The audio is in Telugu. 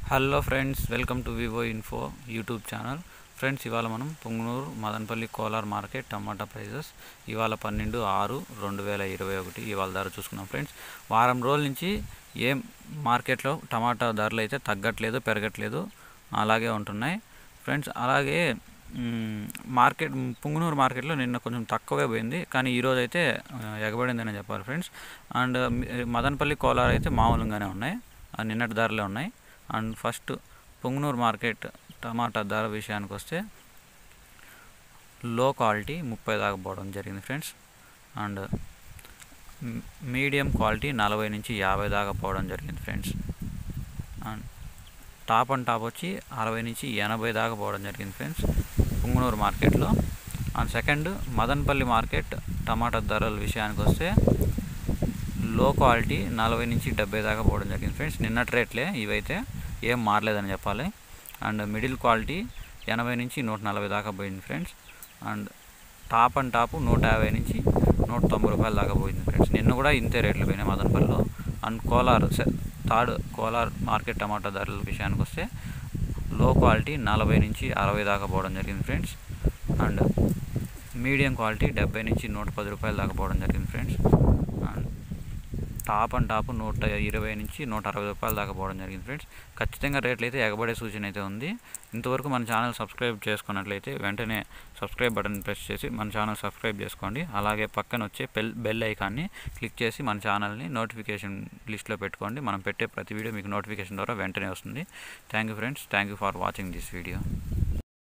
hello friends welcome to Vivo info YouTube channel friends ఇవాళ మనం పొంగునూరు మదనపల్లి కోలార్ మార్కెట్ టమాటా ప్రైజెస్ ఇవాళ పన్నెండు ఆరు రెండు వేల ఇరవై ఒకటి ఇవాళ ధర చూసుకున్నాం ఫ్రెండ్స్ వారం రోజుల నుంచి ఏం మార్కెట్లో టమాటా ధరలు అయితే తగ్గట్లేదు పెరగట్లేదు అలాగే ఉంటున్నాయి ఫ్రెండ్స్ అలాగే మ్, మార్కెట్ పుంగునూరు మార్కెట్లో నిన్న కొంచెం తక్కువే పోయింది కానీ ఈరోజు అయితే ఆ, ఎగబడిందని చెప్పాలి ఫ్రెండ్స్ అండ్ మదనపల్లి కోలార్ అయితే మామూలుగానే ఉన్నాయి ఆ నిన్నటి ధరలే ఉన్నాయి అండ్ ఫస్ట్ పొంగునూరు మార్కెట్ టమాటా ధర విషయానికి వస్తే లో క్వాలిటీ ముప్పై దాకా పోవడం జరిగింది ఫ్రెండ్స్ అండ్ మ్- మీడియం క్వాలిటీ నలభై నుంచి యాభై దాకా పోవడం జరిగింది friends and top and top వచ్చి అరవై నుంచి ఎనభై దాకా పోవడం జరిగింది ఫ్రెండ్స్ పుంగనూరు మార్కెట్లో అండ్ సెకండ్ మదనపల్లి మార్కెట్ టమాటా ధరల విషయానికి వస్తే లో క్వాలిటీ నలభై నుంచి డెబ్బై దాకా పోవడం జరిగింది ఫ్రెండ్స్ నిన్నటి రేట్లే ఇవైతే ఏం మారలేదని చెప్పాలి అండ్ మిడిల్ క్వాలిటీ ఎనభై నుంచి నూట నలభై దాకా పోయింది friends and top and top నూట యాభై నుంచి నూట తొంభై రూపాయల దాకా పోయింది ఫ్రెండ్స్ నిన్న కూడా ఇంతే రేట్లు పోయినాయి మదనపల్లిలో అండ్ కోలార్ సె- థర్డ్ కోలార్ మార్కెట్ టమాటా ధరల విషయానికి వస్తే లో క్వాలిటీ నలభై నుంచి అరవై దాకా పోవడం జరిగింది ఫ్రెండ్స్ అండ్ మీడియం క్వాలిటీ డెబ్బై నుంచి నూట పది రూపాయల దాకా పోవడం జరిగింది friends and top and top నూట ఇరవై నుంచి నూట అరవై రూపాయల దాకా పోవడం జరిగింది ఫ్రెండ్స్ ఖచ్చితంగా రేట్లు అయితే ఎగబడే సూచన అయితే ఉంది ఇంతవరకు మన ఛానల్ సబ్స్క్రైబ్ చేసుకున్నట్లయితే వెంటనే సబ్స్క్రైబ్ బటన్ ప్రెస్ చేసి మన ఛానల్ సబ్స్క్రైబ్ చేసుకోండి అలాగే పక్కన వచ్చే బెల్ బెల్ ఐకాన్ని క్లిక్ చేసి మన ఛానల్ని నోటిఫికేషన్ లిస్ట్లో పెట్టుకోండి మనం పెట్టే ప్రతి వీడియో మీకు నోటిఫికేషన్ ద్వారా వెంటనే వస్తుంది thank you friends thank you for watching this video